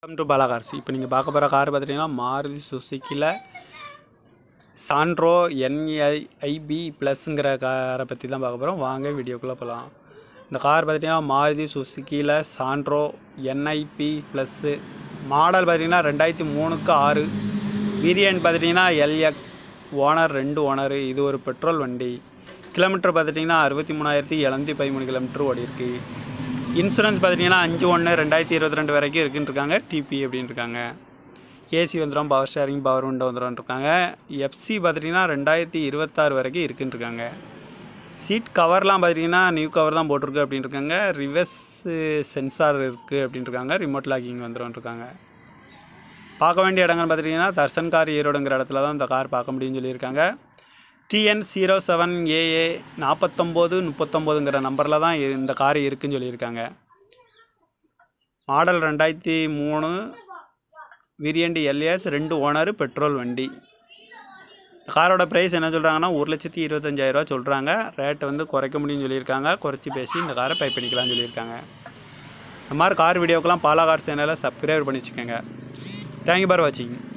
welcome to Bala cars இப்போ நீங்கள் பார்க்க போகிற கார் பார்த்துட்டிங்கன்னா மாருதி சுசுக்கியில் சாண்ட்ரோ என்ஐ ஐபி ப்ளஸ்ங்கிற காரை பற்றி தான் பார்க்க போகிறோம் வாங்க வீடியோக்குள்ளே போகலாம் இந்த கார் பார்த்துட்டிங்கன்னா மாருதி சுசுக்கியில் சாண்ட்ரோ என்ஐபி ப்ளஸ்ஸு மாடல் பார்த்திங்கன்னா ரெண்டாயிரத்தி மூணுக்கு ஆறு வேரியன்ட் பார்த்துட்டிங்கன்னா எல்எக்ஸ் ஓனர் ரெண்டு ஓனர் இது ஒரு பெட்ரோல் வண்டி கிலோமீட்டர் பார்த்துட்டிங்கன்னா அறுபத்தி மூணாயிரத்தி எழுநூற்றி பதிமூணு கிலோமீட்டர் ஓடி இருக்கு இன்சூரன்ஸ் பார்த்துட்டிங்கன்னா அஞ்சு ஒன்று ரெண்டாயிரத்தி இருபத்தி ரெண்டு வரைக்கும் இருக்குன்னு இருக்காங்க டிபி அப்படின்னு இருக்காங்க ஏசி வந்துடும் பவர் ஸ்டேரிங் பவர் விண்டோ வந்துடும் இருக்காங்க எஃப்சி பார்த்துட்டிங்கன்னா ரெண்டாயிரத்தி இருபத்தாறு வரைக்கும் இருக்குன்னு இருக்காங்க சீட் கவர்லாம் பார்த்துட்டிங்கன்னா நியூ கவர் தான் போட்டிருக்கு அப்படின்னு இருக்காங்க ரிவர்ஸ் சென்சார் இருக்குது அப்படின்னு இருக்காங்க ரிமோட் லாக்கிங் வந்துடும் இருக்காங்க பார்க்க வேண்டிய இடங்கள்னு பார்த்துட்டிங்கன்னா தர்சன் கார் ஈரோடுங்கிற இடத்துல தான் இந்த கார் பார்க்க முடியும்னு சொல்லியிருக்காங்க டிஎன் ஜீரோ செவன் ஏஏ நாற்பத்தொம்போது முப்பத்தொம்போதுங்கிற நம்பரில் தான் இ- இந்த கார் இருக்குன்னு சொல்லியிருக்காங்க மாடல் ரெண்டாயிரத்தி மூணு வேரியண்ட் எல்எஸ் ரெண்டு ஓனர் பெட்ரோல் வண்டி காரோட ப்ரைஸ் என்ன சொல்கிறாங்கன்னா ஒரு லட்சத்தி இருபத்தஞ்சாயிரரூவா சொல்கிறாங்க ரேட் வந்து குறைக்க முடியும்னு சொல்லியிருக்காங்க குறைச்சி பேசி இந்த காரை பை பண்ணிக்கலாம்னு சொல்லியிருக்காங்க இந்த மாதிரி கார் வீடியோக்கெல்லாம் பாலா கார் சேனலை சப்ஸ்கிரைப் பண்ணி வச்சுக்கோங்க தேங்க்யூ ஃபார் வாட்சிங்